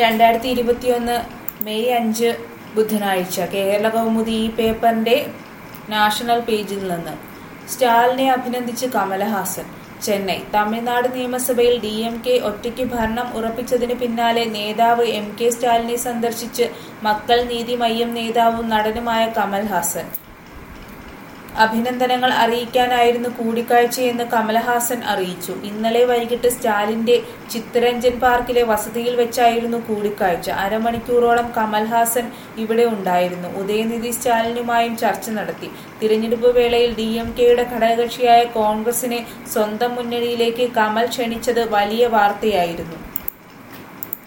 രണ്ടായിരത്തി ഇരുപത്തിയൊന്ന് മെയ് അഞ്ച് ബുധനാഴ്ച കേരള കൗമുദി ഈ പേപ്പറിന്റെ നാഷണൽ പേജിൽ നിന്ന് സ്റ്റാലിനെ അഭിനന്ദിച്ച് കമലഹാസൻ ചെന്നൈ തമിഴ്നാട് നിയമസഭയിൽ ഡി എം കെ ഒറ്റയ്ക്ക് ഭരണം ഉറപ്പിച്ചതിന് പിന്നാലെ നേതാവ് എം കെ സ്റ്റാലിനെ സന്ദർശിച്ച് മക്കൾ നീതി മയ്യം നേതാവും നടനുമായ കമൽഹാസൻ അഭിനന്ദനങ്ങൾ അറിയിക്കാനായിരുന്നു കൂടിക്കാഴ്ചയെന്ന് കമലഹാസൻ അറിയിച്ചു ഇന്നലെ വൈകിട്ട് സ്റ്റാലിന്റെ ചിത്തരഞ്ജൻ പാർക്കിലെ വസതിയിൽ വെച്ചായിരുന്നു കൂടിക്കാഴ്ച അരമണിക്കൂറോളം കമൽഹാസൻ ഇവിടെ ഉണ്ടായിരുന്നു ഉദയനിധി സ്റ്റാലിനുമായും ചർച്ച നടത്തി തിരഞ്ഞെടുപ്പ് വേളയിൽ ഡി എം കെയുടെ ഘടകകക്ഷിയായ കോൺഗ്രസിനെ സ്വന്തം മുന്നണിയിലേക്ക് കമൽ ക്ഷണിച്ചത് വലിയ വാർത്തയായിരുന്നു